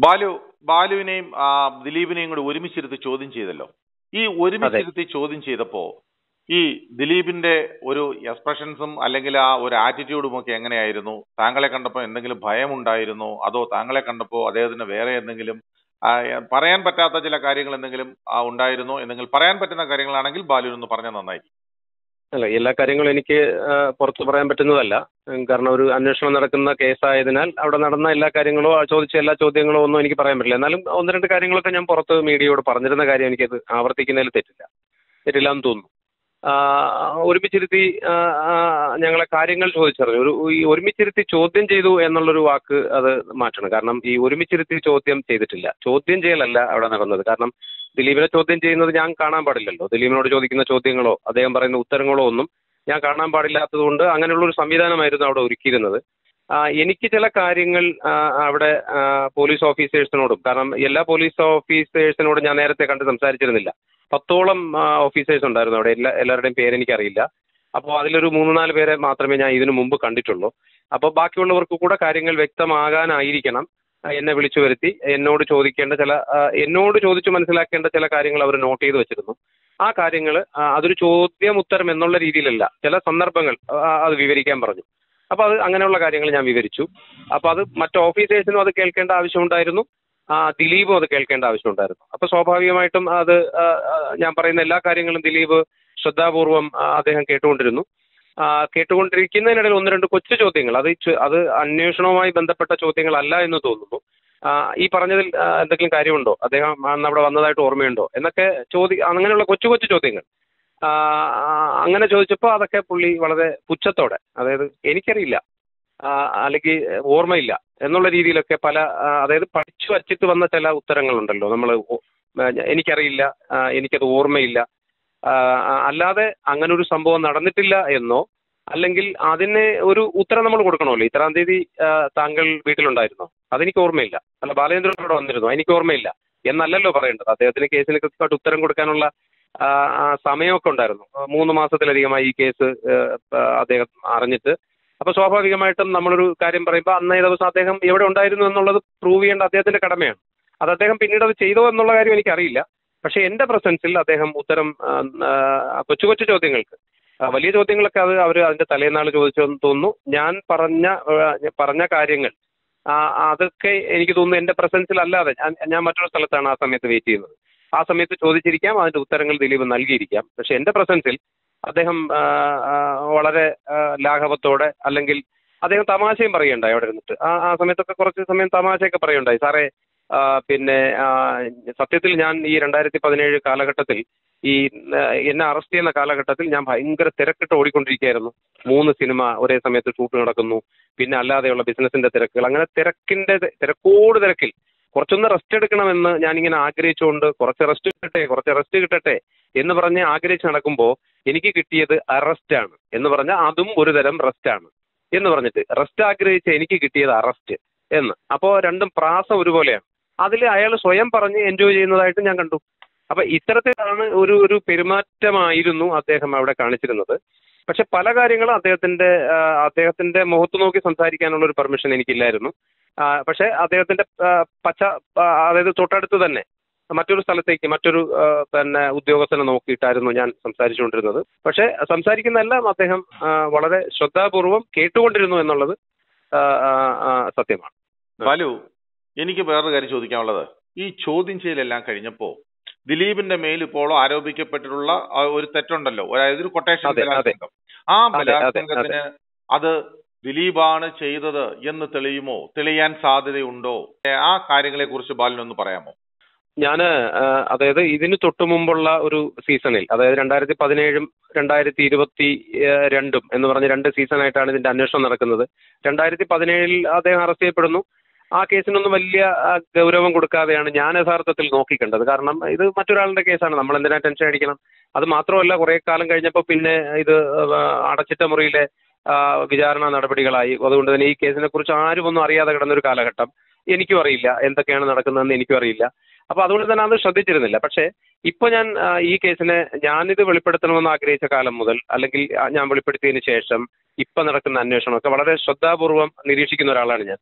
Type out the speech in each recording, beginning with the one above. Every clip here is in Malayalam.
ബാലു ബാലുവിനെയും ആ, ദിലീപിനെയും കൂടി ഒരുമിച്ചിരുത്തി ചോദ്യം ചെയ്തല്ലോ ഈ ഒരുമിച്ചിരുത്തി ചോദ്യം ചെയ്തപ്പോ ഈ ദിലീപിന്റെ ഒരു എക്സ്പ്രഷൻസും അല്ലെങ്കിൽ ആ ഒരു ആറ്റിറ്റ്യൂഡും ഒക്കെ എങ്ങനെയായിരുന്നു താങ്കളെ കണ്ടപ്പോൾ എന്തെങ്കിലും ഭയമുണ്ടായിരുന്നോ അതോ താങ്കളെ കണ്ടപ്പോൾ അദ്ദേഹത്തിന് വേറെ എന്തെങ്കിലും ആ, പറയാൻ പറ്റാത്ത ചില കാര്യങ്ങൾ എന്തെങ്കിലും ആ, ഉണ്ടായിരുന്നോ എന്തെങ്കിലും പറയാൻ പറ്റുന്ന കാര്യങ്ങളാണെങ്കിൽ ബാലുവിനൊന്ന് പറഞ്ഞാൽ നന്നായി അല്ല എല്ലാ കാര്യങ്ങളും എനിക്ക് ആ, പുറത്ത് പറയാൻ പറ്റുന്നതല്ല ഉം, കാരണം ഒരു അന്വേഷണം നടക്കുന്ന കേസായതിനാൽ അവിടെ നടന്ന എല്ലാ കാര്യങ്ങളോ ആ ചോദിച്ച എല്ലാ ചോദ്യങ്ങളോ ഒന്നും എനിക്ക് പറയാൻ പറ്റില്ല എന്നാലും ഒന്ന് രണ്ട് കാര്യങ്ങളൊക്കെ ഞാൻ പുറത്ത് മീഡിയയോട് പറഞ്ഞിരുന്ന കാര്യം എനിക്കത് ആവർത്തിക്കുന്നതിൽ തെറ്റില്ല തെറ്റില്ല എന്ന് തോന്നുന്നു ആ, ഒരുമിച്ചിരുത്തി ആ, ആ, ഞങ്ങളെ കാര്യങ്ങൾ ചോദിച്ചറിഞ്ഞു ഒരു ഈ ഒരുമിച്ചിരുത്തി ചോദ്യം ചെയ്തു എന്നുള്ളൊരു വാക്ക് അത് മാറ്റണം കാരണം ഈ ഒരുമിച്ചിരുത്തി ചോദ്യം ചെയ്തിട്ടില്ല ചോദ്യം ചെയ്യലല്ല അവിടെ നടന്നത് കാരണം ദിലീപിനെ ചോദ്യം ചെയ്യുന്നത് ഞാൻ കാണാൻ പാടില്ലല്ലോ ദിലീപിനോട് ചോദിക്കുന്ന ചോദ്യങ്ങളോ അദ്ദേഹം പറയുന്ന ഉത്തരങ്ങളോ ഒന്നും ഞാൻ കാണാൻ പാടില്ലാത്തതുകൊണ്ട് അങ്ങനെയുള്ള ഒരു സംവിധാനമായിരുന്നു അവിടെ ഒരുക്കിയിരുന്നത് ആ, എനിക്ക് ചില കാര്യങ്ങൾ ആ, അവിടെ ആ, പോലീസ് ഓഫീസേഴ്സിനോടും കാരണം എല്ലാ പോലീസ് ഓഫീസേഴ്സിനോടും ഞാൻ നേരത്തെ കണ്ട് സംസാരിച്ചിരുന്നില്ല പത്തോളം ആ, ഓഫീസേഴ്സ് ഉണ്ടായിരുന്നു അവിടെ എല്ലാ എല്ലാവരുടെയും പേര് എനിക്കറിയില്ല അപ്പോൾ അതിലൊരു മൂന്ന് നാല് പേരെ മാത്രമേ ഞാൻ ഇതിനു മുമ്പ് കണ്ടിട്ടുള്ളൂ അപ്പോൾ ബാക്കിയുള്ളവർക്ക് കൂടെ കാര്യങ്ങൾ വ്യക്തമാകാനായിരിക്കണം ആ, എന്നെ വിളിച്ചു വരുത്തി എന്നോട് ചോദിക്കേണ്ട ചില ആ, എന്നോട് ചോദിച്ചു മനസ്സിലാക്കേണ്ട ചില കാര്യങ്ങൾ അവർ നോട്ട് ചെയ്ത് വെച്ചിരുന്നു ആ കാര്യങ്ങൾ അതൊരു ചോദ്യം ഉത്തരം എന്നുള്ള രീതിയിലല്ല ചില സന്ദർഭങ്ങൾ ആ, അത് വിവരിക്കാൻ പറഞ്ഞു അപ്പോൾ അത് അങ്ങനെയുള്ള കാര്യങ്ങൾ ഞാൻ വിവരിച്ചു അപ്പോൾ അത് മറ്റ് ഓഫീസേഴ്സിനും അത് കേൾക്കേണ്ട ആവശ്യമുണ്ടായിരുന്നു ആ, ദിലീപും അത് കേൾക്കേണ്ട ആവശ്യമുണ്ടായിരുന്നു അപ്പോൾ സ്വാഭാവികമായിട്ടും അത് ആ, ആ, ഞാൻ പറയുന്ന എല്ലാ കാര്യങ്ങളും ദിലീപ് ശ്രദ്ധാപൂർവം ആ, അദ്ദേഹം കേട്ടുകൊണ്ടിരുന്നു ആ, കേട്ടുകൊണ്ടിരിക്കുന്നതിനിടയിൽ ഒന്ന് രണ്ട് കൊച്ചു ചോദ്യങ്ങൾ അത് ചു- അത് അന്വേഷണവുമായി ബന്ധപ്പെട്ട ചോദ്യങ്ങളല്ല എന്ന് തോന്നുന്നു ആ, ഈ പറഞ്ഞതിൽ ആ, എന്തെങ്കിലും കാര്യമുണ്ടോ അദ്ദേഹം അന്ന് അവിടെ വന്നതായിട്ട് ഓർമ്മയുണ്ടോ എന്നൊക്കെ ചോദി അങ്ങനെയുള്ള കൊച്ചു കൊച്ചു ചോദ്യങ്ങൾ ആ, ആ, അങ്ങനെ ചോദിച്ചപ്പോൾ അതൊക്കെ പുള്ളി വളരെ പുച്ഛത്തോടെ അതായത് എനിക്കറിയില്ല ആ, അല്ലെങ്കിൽ ഓർമ്മയില്ല എന്നുള്ള രീതിയിലൊക്കെ പല ആ, അതായത് പഠിച്ചു വച്ചിട്ട് വന്ന ചില ഉത്തരങ്ങളുണ്ടല്ലോ നമ്മൾ എനിക്കറിയില്ല ആ, എനിക്കത് ഓർമ്മയില്ല ആ, അല്ലാതെ അങ്ങനെ ഒരു സംഭവം നടന്നിട്ടില്ല എന്നോ അല്ലെങ്കിൽ അതിന് ഒരു ഉത്തരം നമ്മൾ കൊടുക്കണമല്ലോ ഇത്രാം തീയതി ആ, താങ്കൾ വീട്ടിലുണ്ടായിരുന്നോ അതെനിക്ക് ഓർമ്മയില്ല അല്ല ബാലചന്ദ്രൻ ഇവിടെ വന്നിരുന്നോ എനിക്ക് ഓർമ്മയില്ല എന്നല്ലല്ലോ പറയേണ്ടത് അദ്ദേഹത്തിന് കേസിന് കൃത്യമായിട്ട് ഉത്തരം കൊടുക്കാനുള്ള ആ, ആ സമയമൊക്കെ ഉണ്ടായിരുന്നു ആ, മൂന്ന് മാസത്തിലധികമായി ഈ കേസ് ആ, ആ, അദ്ദേഹം അറിഞ്ഞിട്ട് അപ്പോൾ സ്വാഭാവികമായിട്ടും നമ്മളൊരു കാര്യം പറയുമ്പോൾ അന്നേ ദിവസം അദ്ദേഹം എവിടെ ഉണ്ടായിരുന്നു എന്നുള്ളത് പ്രൂവ് ചെയ്യേണ്ട അദ്ദേഹത്തിന്റെ കടമയാണ് അത് അദ്ദേഹം പിന്നീട് അത് ചെയ്തോ എന്നുള്ള കാര്യം എനിക്കറിയില്ല പക്ഷേ എൻ്റെ പ്രസൻസിൽ അദ്ദേഹം ഉത്തരം ആ, ആ, കൊച്ചു കൊച്ചു ചോദ്യങ്ങൾക്ക് ആ, വലിയ ചോദ്യങ്ങളൊക്കെ അത് അവർ അതിന്റെ തലേന്നാൾ ചോദിച്ചെന്ന് തോന്നുന്നു ഞാൻ പറഞ്ഞ ആ, പറഞ്ഞ കാര്യങ്ങൾ ആ, അതൊക്കെ എനിക്ക് തോന്നുന്നു എൻ്റെ പ്രസൻസിൽ അല്ലാതെ ഞാൻ ഞാൻ മറ്റൊരു സ്ഥലത്താണ് ആ സമയത്ത് വെയിറ്റ് ചെയ്യുന്നത് ആ സമയത്ത് ചോദിച്ചിരിക്കാം അതിന്റെ ഉത്തരങ്ങൾ ദിലീപ് നൽകിയിരിക്കാം പക്ഷെ എൻ്റെ പ്രസൻസിൽ അദ്ദേഹം ആ, ആ, വളരെ ആ, ലാഘവത്തോടെ അല്ലെങ്കിൽ അദ്ദേഹം തമാശയും പറയുണ്ടായി അവിടെ ഇരുന്നിട്ട് ആ ആ സമയത്തൊക്കെ കുറച്ച് സമയം തമാശയൊക്കെ പറയുണ്ടായി സാറേ ആ, പിന്നെ ആ, സത്യത്തിൽ ഞാൻ ഈ രണ്ടായിരത്തി പതിനേഴ് കാലഘട്ടത്തിൽ ഈ ആ, എന്നെ അറസ്റ്റ് ചെയ്യുന്ന കാലഘട്ടത്തിൽ ഞാൻ ഭയങ്കര തിരക്കിട്ട് ഓടിക്കൊണ്ടിരിക്കുകയായിരുന്നു മൂന്ന് സിനിമ ഒരേ സമയത്ത് ഷൂട്ട് നടക്കുന്നു പിന്നെ അല്ലാതെയുള്ള ബിസിനസിന്റെ തിരക്കുകൾ അങ്ങനെ തിരക്കിന്റെ തി- തിരക്കോട് തിരക്കിൽ കുറച്ചൊന്ന് റെസ്റ്റ് എടുക്കണമെന്ന് ഞാനിങ്ങനെ ആഗ്രഹിച്ചുകൊണ്ട് കുറച്ച് റെസ്റ്റ് കിട്ടട്ടെ കുറച്ച് റെസ്റ്റ് കിട്ടട്ടെ എന്ന് പറഞ്ഞ് ആഗ്രഹിച്ച് നടക്കുമ്പോൾ എനിക്ക് കിട്ടിയത് അറസ്റ്റ് ആണ് എന്ന് പറഞ്ഞാൽ അതും ഒരു തരം റെസ്റ്റ് ആണ് എന്ന് പറഞ്ഞിട്ട് റെസ്റ്റ് ആഗ്രഹിച്ച് എനിക്ക് കിട്ടിയത് അറസ്റ്റ് എന്ന് അപ്പോൾ രണ്ടും പ്രാസം ഒരുപോലെയാണ് അതിൽ അയാൾ സ്വയം പറഞ്ഞ് എൻജോയ് ചെയ്യുന്നതായിട്ട് ഞാൻ കണ്ടു അപ്പൊ ഇത്തരത്തിലാണ് ഒരു ഒരു പെരുമാറ്റമായിരുന്നു അദ്ദേഹം അവിടെ കാണിച്ചിരുന്നത് പക്ഷെ പല കാര്യങ്ങളും അദ്ദേഹത്തിന്റെ ആ, അദ്ദേഹത്തിന്റെ മുഖത്ത് നോക്കി സംസാരിക്കാനുള്ള ഒരു പെർമിഷൻ എനിക്കില്ലായിരുന്നു ആ, പക്ഷെ അദ്ദേഹത്തിന്റെ ആ, പച്ച ആ, അതായത് തൊട്ടടുത്ത് തന്നെ മറ്റൊരു സ്ഥലത്തേക്ക് മറ്റൊരു ആ, പിന്നെ ഉദ്യോഗസ്ഥനെ നോക്കിയിട്ടായിരുന്നു ഞാൻ സംസാരിച്ചുകൊണ്ടിരുന്നത് പക്ഷെ സംസാരിക്കുന്നതെല്ലാം അദ്ദേഹം ആ, വളരെ ശ്രദ്ധാപൂർവം കേട്ടുകൊണ്ടിരുന്നു എന്നുള്ളത് ആ, ആ, ആ, സത്യമാണ് ബാലു എനിക്ക് വേറൊരു കാര്യം ചോദിക്കാനുള്ളത് ഈ ചോദ്യം ചെയ്യലെല്ലാം കഴിഞ്ഞപ്പോ ദിലീപിന്റെ മേൽ ഇപ്പോൾ ആരോപിക്കപ്പെട്ടിട്ടുള്ള ആ ഒരു തെറ്റുണ്ടല്ലോ അതായത് ഒരു കൊട്ടേഷൻ അതെ, അതെ. ബലാത്സംഗം ആ അതെ, അതെ, ബലാത്സംഗത്തിന് അത് ദിലീപാണ് ചെയ്തത് എന്ന് തെളിയുമോ തെളിയാൻ സാധ്യതയുണ്ടോ ഏ, ആ കാര്യങ്ങളെ കുറിച്ച് ബാലിനൊന്ന് പറയാമോ ഞാൻ അതായത് ഇതിന് തൊട്ടു മുമ്പുള്ള ഒരു സീസണിൽ അതായത് രണ്ടായിരത്തി പതിനേഴും രണ്ടായിരത്തി ഇരുപത്തി ഏഹ്, രണ്ടും എന്ന് പറഞ്ഞ രണ്ട് സീസണായിട്ടാണ് ഇതിന്റെ അന്വേഷണം നടക്കുന്നത് രണ്ടായിരത്തി പതിനേഴിൽ അദ്ദേഹം അറസ്റ്റ് ചെയ്യപ്പെടുന്നു ആ കേസിനൊന്നും വലിയ ആ, ഗൗരവം കൊടുക്കാതെയാണ് ഞാൻ യഥാർത്ഥത്തിൽ നോക്കിക്കണ്ടത് കാരണം ഇത് മറ്റൊരാളുടെ കേസാണ് നമ്മൾ എന്തിനാ ടെൻഷൻ അടിക്കണം അത് മാത്രമല്ല കുറേ കാലം കഴിഞ്ഞപ്പോൾ പിന്നെ ഇത് ആ, അടച്ചിട്ട മുറിയിലെ ആ, വിചാരണ നടപടികളായി അതുകൊണ്ട് തന്നെ ഈ കേസിനെ കുറിച്ച് ആരും ഒന്നും അറിയാതെ കിടന്ന ഒരു കാലഘട്ടം എനിക്കും അറിയില്ല എന്തൊക്കെയാണ് നടക്കുന്നതെന്ന് എനിക്കും അറിയില്ല അപ്പൊ അതുകൊണ്ട് തന്നെ അത് ശ്രദ്ധിച്ചിരുന്നില്ല പക്ഷേ ഇപ്പൊ ഞാൻ ആ, ഈ കേസിനെ ഞാനിത് വെളിപ്പെടുത്തണമെന്ന് ആഗ്രഹിച്ച കാലം മുതൽ അല്ലെങ്കിൽ ആ, ഞാൻ വെളിപ്പെടുത്തിയതിന് ശേഷം ഇപ്പൊ നടക്കുന്ന അന്വേഷണമൊക്കെ വളരെ ശ്രദ്ധാപൂർവം നിരീക്ഷിക്കുന്ന ഒരാളാണ് ഞാൻ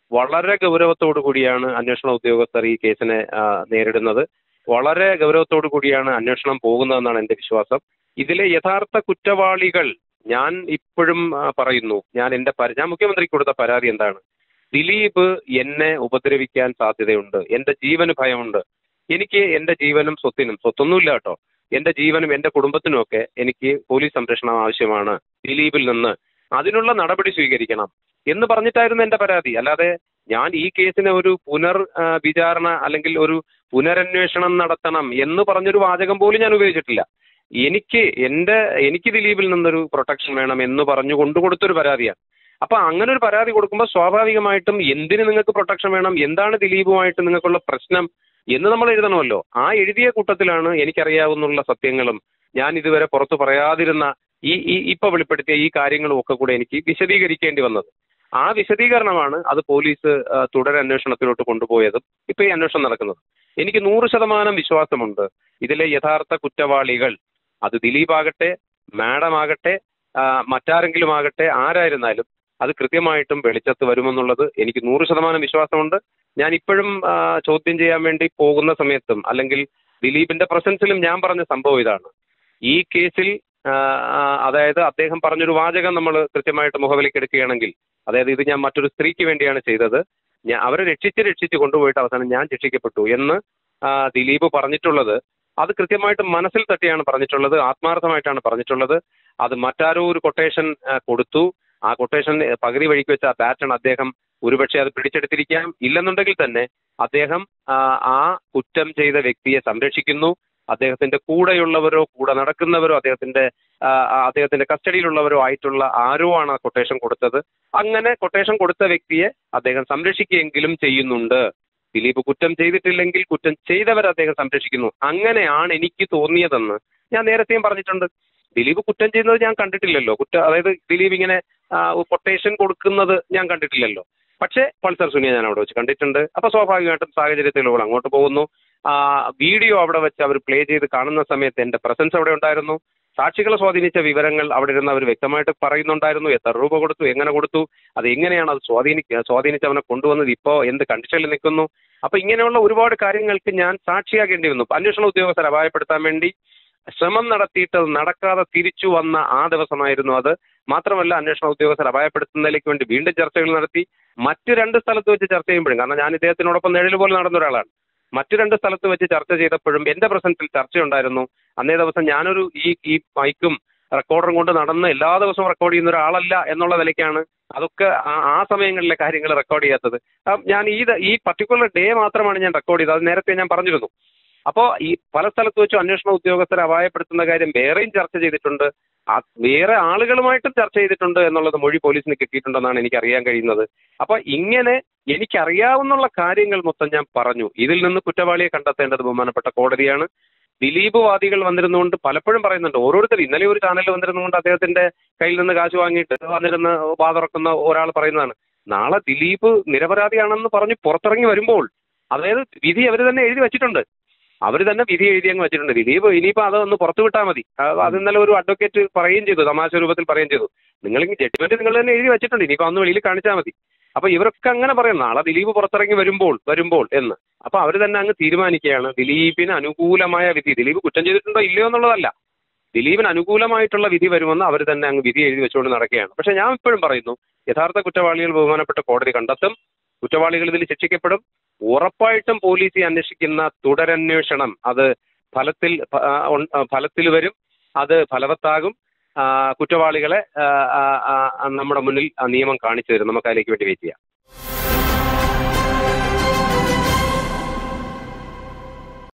വളരെ ഗൗരവത്തോടു കൂടിയാണ് അന്വേഷണ ഉദ്യോഗസ്ഥർ ഈ കേസിനെ ആ, നേരിടുന്നത് വളരെ ഗൗരവത്തോടു കൂടിയാണ് അന്വേഷണം പോകുന്നതെന്നാണ് എൻ്റെ വിശ്വാസം ഇതിലെ യഥാർത്ഥ കുറ്റവാളികൾ ഞാൻ ഇപ്പോഴും ആ, പറയുന്നു ഞാൻ എൻ്റെ പര- ഞാൻ മുഖ്യമന്ത്രിക്ക് കൊടുത്ത പരാതി എന്താണ് ദിലീപ് എന്നെ ഉപദ്രവിക്കാൻ സാധ്യതയുണ്ട് എൻ്റെ ജീവന് ഭയമുണ്ട് എനിക്ക് എൻ്റെ ജീവനും സ്വത്തിനും സ്വത്തൊന്നുമില്ല കേട്ടോ എൻ്റെ ജീവനും എൻ്റെ കുടുംബത്തിനും ഒക്കെ എനിക്ക് പോലീസ് സംരക്ഷണം ആവശ്യമാണ് ദിലീപിൽ നിന്ന് അതിനുള്ള നടപടി സ്വീകരിക്കണം എന്ന് പറഞ്ഞിട്ടായിരുന്നു എൻ്റെ പരാതി അല്ലാതെ ഞാൻ ഈ കേസിനെ ഒരു പുനർ ആ, വിചാരണ അല്ലെങ്കിൽ ഒരു പുനരന്വേഷണം നടത്തണം എന്ന് പറഞ്ഞൊരു വാചകം പോലും ഞാൻ ഉപയോഗിച്ചിട്ടില്ല എനിക്ക് എൻ്റെ എനിക്ക് ദിലീപിൽ നിന്നൊരു പ്രൊട്ടക്ഷൻ വേണം എന്ന് പറഞ്ഞു കൊണ്ടു കൊടുത്തൊരു പരാതിയാണ് അപ്പൊ അങ്ങനെ ഒരു പരാതി കൊടുക്കുമ്പോൾ സ്വാഭാവികമായിട്ടും എന്തിന് നിങ്ങൾക്ക് പ്രൊട്ടക്ഷൻ വേണം എന്താണ് ദിലീപുമായിട്ട് നിങ്ങൾക്കുള്ള പ്രശ്നം എന്ന് നമ്മൾ എഴുതണമല്ലോ ആ എഴുതിയ കൂട്ടത്തിലാണ് എനിക്കറിയാവുന്നുള്ള സത്യങ്ങളും ഞാൻ ഇതുവരെ പുറത്തു പറയാതിരുന്ന ഈ ഈ ഇപ്പൊ വെളിപ്പെടുത്തിയ ഈ കാര്യങ്ങളും ഒക്കെ കൂടെ എനിക്ക് വിശദീകരിക്കേണ്ടി വന്നത് ആ വിശദീകരണമാണ് അത് പോലീസ് ആ, തുടരന്വേഷണത്തിലോട്ട് കൊണ്ടുപോയതും ഇപ്പൊ ഈ അന്വേഷണം നടക്കുന്നത് എനിക്ക് നൂറ് ശതമാനം വിശ്വാസമുണ്ട് ഇതിലെ യഥാർത്ഥ കുറ്റവാളികൾ അത് ദിലീപ് ആകട്ടെ മാഡം ആകട്ടെ ആ, മറ്റാരെങ്കിലും ആകട്ടെ ആരായിരുന്നാലും അത് കൃത്യമായിട്ടും വെളിച്ചത്ത് വരുമെന്നുള്ളത് എനിക്ക് നൂറ് ശതമാനം വിശ്വാസമുണ്ട് ഞാൻ ഇപ്പോഴും ആ, ചോദ്യം ചെയ്യാൻ വേണ്ടി പോകുന്ന സമയത്തും അല്ലെങ്കിൽ ദിലീപിന്റെ പ്രസൻസിലും ഞാൻ പറഞ്ഞ സംഭവം ഇതാണ് ഈ കേസിൽ ആ, ആ, അതായത് അദ്ദേഹം പറഞ്ഞൊരു വാചകം നമ്മൾ കൃത്യമായിട്ട് മുഖവിലേക്ക് എടുക്കുകയാണെങ്കിൽ അതായത് ഇത് ഞാൻ മറ്റൊരു സ്ത്രീക്ക് വേണ്ടിയാണ് ചെയ്തത് ഞാൻ അവരെ രക്ഷിച്ച് രക്ഷിച്ച് കൊണ്ടുപോയിട്ട് അവസാനം ഞാൻ ശിക്ഷിക്കപ്പെട്ടു എന്ന് ആ, ദിലീപ് പറഞ്ഞിട്ടുള്ളത് അത് കൃത്യമായിട്ട് മനസ്സിൽ തട്ടിയാണ് പറഞ്ഞിട്ടുള്ളത് ആത്മാർത്ഥമായിട്ടാണ് പറഞ്ഞിട്ടുള്ളത് അത് മറ്റാരോ ഒരു കൊട്ടേഷൻ കൊടുത്തു ആ കൊട്ടേഷൻ പകുതി വഴിക്ക് വെച്ച ആ പാറ്റേൺ അദ്ദേഹം ഒരുപക്ഷെ അത് പിടിച്ചെടുത്തിരിക്കാം ഇല്ലെന്നുണ്ടെങ്കിൽ തന്നെ അദ്ദേഹം ആ, ആ കുറ്റം ചെയ്ത വ്യക്തിയെ സംരക്ഷിക്കുന്നു അദ്ദേഹത്തിന്റെ കൂടെയുള്ളവരോ കൂടെ നടക്കുന്നവരോ അദ്ദേഹത്തിന്റെ ആ, ആ, അദ്ദേഹത്തിന്റെ കസ്റ്റഡിയിലുള്ളവരോ ആയിട്ടുള്ള ആരോ ആണ് ആ കൊട്ടേഷൻ കൊടുത്തത് അങ്ങനെ കൊട്ടേഷൻ കൊടുത്ത വ്യക്തിയെ അദ്ദേഹം സംരക്ഷിക്കുകയെങ്കിലും ചെയ്യുന്നുണ്ട് ദിലീപ് കുറ്റം ചെയ്തിട്ടില്ലെങ്കിൽ കുറ്റം ചെയ്തവരെ അദ്ദേഹം സംരക്ഷിക്കുന്നു അങ്ങനെയാണ് എനിക്ക് തോന്നിയതെന്ന് ഞാൻ നേരത്തെയും പറഞ്ഞിട്ടുണ്ട് ദിലീപ് കുറ്റം ചെയ്യുന്നത് ഞാൻ കണ്ടിട്ടില്ലല്ലോ കുറ്റ അതായത് ദിലീപ് ഇങ്ങനെ കൊട്ടേഷൻ കൊടുക്കുന്നത് ഞാൻ കണ്ടിട്ടില്ലല്ലോ പക്ഷേ പൾസർ സുനിയെ ഞാൻ അവിടെ വെച്ച് കണ്ടിട്ടുണ്ട് അപ്പൊ സ്വാഭാവികമായിട്ടും സാഹചര്യത്തിലൂടെ അങ്ങോട്ട് പോകുന്നു ആ, വീഡിയോ അവിടെ വെച്ച് അവർ പ്ലേ ചെയ്ത് കാണുന്ന സമയത്ത് എന്റെ പ്രസൻസ് അവിടെ ഉണ്ടായിരുന്നു സാക്ഷികളെ സ്വാധീനിച്ച വിവരങ്ങൾ അവിടെ ഇരുന്ന് അവർ വ്യക്തമായിട്ട് പറയുന്നുണ്ടായിരുന്നു എത്ര രൂപ കൊടുത്തു എങ്ങനെ കൊടുത്തു അത് എങ്ങനെയാണ് അത് സ്വാധീനി സ്വാധീനിച്ച് അവനെ കൊണ്ടുവന്നത് ഇപ്പോൾ എന്ത് കണ്ടീഷനിൽ നിൽക്കുന്നു അപ്പൊ ഇങ്ങനെയുള്ള ഒരുപാട് കാര്യങ്ങൾക്ക് ഞാൻ സാക്ഷിയാകേണ്ടി വന്നു അന്വേഷണ ഉദ്യോഗസ്ഥരെ അപായപ്പെടുത്താൻ വേണ്ടി ശ്രമം നടത്തിയിട്ട് അത് നടക്കാതെ തിരിച്ചു വന്ന ആ ദിവസമായിരുന്നു അത് മാത്രമല്ല അന്വേഷണ ഉദ്യോഗസ്ഥർ അപായപ്പെടുത്തുന്നതിലേക്ക് വേണ്ടി വീണ്ടും ചർച്ചകൾ നടത്തി മറ്റു രണ്ട് സ്ഥലത്ത് വെച്ച് ചർച്ച ചെയ്യുമ്പോഴും കാരണം ഞാൻ ഇദ്ദേഹത്തിനോടൊപ്പം നിഴൽ പോലെ നടന്ന ഒരാളാണ് മറ്റു രണ്ട് സ്ഥലത്ത് വെച്ച് ചർച്ച ചെയ്തപ്പോഴും എന്റെ പ്രസൻസിൽ ചർച്ചയുണ്ടായിരുന്നു അന്നേ ദിവസം ഞാനൊരു ഈ ഈ മൈക്കും റെക്കോർഡറും കൊണ്ട് നടന്ന് എല്ലാ ദിവസവും റെക്കോർഡ് ചെയ്യുന്ന ഒരാളല്ല എന്നുള്ള നിലയ്ക്കാണ് അതൊക്കെ ആ- ആ സമയങ്ങളിലെ കാര്യങ്ങൾ റെക്കോർഡ് ചെയ്യാത്തത് ആ, ഞാൻ ഈ ദ- ഈ പർട്ടിക്കുലർ ഡേ മാത്രമാണ് ഞാൻ റെക്കോർഡ് ചെയ്തത് അത് നേരത്തെ ഞാൻ പറഞ്ഞിരുന്നു അപ്പോൾ ഈ പല സ്ഥലത്ത് വെച്ചും അന്വേഷണ ഉദ്യോഗസ്ഥരെ അപായപ്പെടുത്തുന്ന കാര്യം വേറെയും ചർച്ച ചെയ്തിട്ടുണ്ട് ആ വേറെ ആളുകളുമായിട്ടും ചർച്ച ചെയ്തിട്ടുണ്ട് എന്നുള്ളത് മൊഴി പോലീസിന് കിട്ടിയിട്ടുണ്ടെന്നാണ് എനിക്ക് അറിയാൻ കഴിയുന്നത് അപ്പൊ ഇങ്ങനെ എനിക്കറിയാവുന്നുള്ള കാര്യങ്ങൾ മൊത്തം ഞാൻ പറഞ്ഞു ഇതിൽ നിന്ന് കുറ്റവാളിയെ കണ്ടെത്തേണ്ടത് ബഹുമാനപ്പെട്ട കോടതിയാണ് ദിലീപ് വാദികൾ വന്നിരുന്നുകൊണ്ട് പലപ്പോഴും പറയുന്നുണ്ട് ഓരോരുത്തർ ഇന്നലെ ഒരു ചാനലിൽ വന്നിരുന്നുകൊണ്ട് അദ്ദേഹത്തിന്റെ കയ്യിൽ നിന്ന് കാശ് വാങ്ങിയിട്ട് വന്നിരുന്ന് വാതുറക്കുന്ന ഒരാൾ പറയുന്നതാണ് നാളെ ദിലീപ് നിരപരാധിയാണെന്ന് പറഞ്ഞ് പുറത്തിറങ്ങി വരുമ്പോൾ അതായത് വിധി അവർ തന്നെ എഴുതി വെച്ചിട്ടുണ്ട് അവർ തന്നെ വിധി എഴുതി അങ്ങ് വെച്ചിട്ടുണ്ട് ദിലീപ് ഇനിയിപ്പോൾ അതൊന്ന് പുറത്തു വിട്ടാൽ മതി ആ, അത് ഇന്നലെ ഒരു അഡ്വക്കേറ്റ് പറയുകയും ചെയ്തു തമാശ രൂപത്തിൽ പറയുകയും ചെയ്തു നിങ്ങൾ ജഡ്ജ്മെന്റ് നിങ്ങൾ തന്നെ എഴുതി വെച്ചിട്ടുണ്ട് ഇനിയിപ്പോൾ അന്ന് വെളിയിൽ കാണിച്ചാൽ മതി അപ്പൊ ഇവരൊക്കെ അങ്ങനെ പറയും നാളെ ദിലീപ് പുറത്തിറങ്ങി വരുമ്പോൾ വരുമ്പോൾ എന്ന് അപ്പൊ അവർ തന്നെ അങ്ങ് തീരുമാനിക്കുകയാണ് ദിലീപിന് അനുകൂലമായ വിധി ദിലീപ് കുറ്റം ചെയ്തിട്ടുണ്ടോ ഇല്ലയോ എന്നുള്ളതല്ല ദിലീപിന് അനുകൂലമായിട്ടുള്ള വിധി വരുമെന്ന് അവർ തന്നെ അങ്ങ് വിധി എഴുതി വെച്ചുകൊണ്ട് നടക്കുകയാണ് പക്ഷെ ഞാൻ ഇപ്പോഴും പറയുന്നു യഥാർത്ഥ കുറ്റവാളികൾ ബഹുമാനപ്പെട്ട കോടതി കണ്ടെത്തും കുറ്റവാളികൾ ഇതിൽ ശിക്ഷിക്കപ്പെടും ഉറപ്പായിട്ടും പോലീസ് ഈ അന്വേഷിക്കുന്ന തുടരന്വേഷണം അത് ഫലത്തിൽ ഫ- ആ, ഉൺ- ആ, ഫലത്തിൽ വരും അത് ഫലവത്താകും ആ, കുറ്റവാളികളെ ആ, ആ, ആ, നമ്മുടെ മുന്നിൽ ആ നിയമം കാണിച്ചു തരും നമുക്ക് അതിലേക്ക് വേണ്ടി വെയിറ്റ് ചെയ്യാം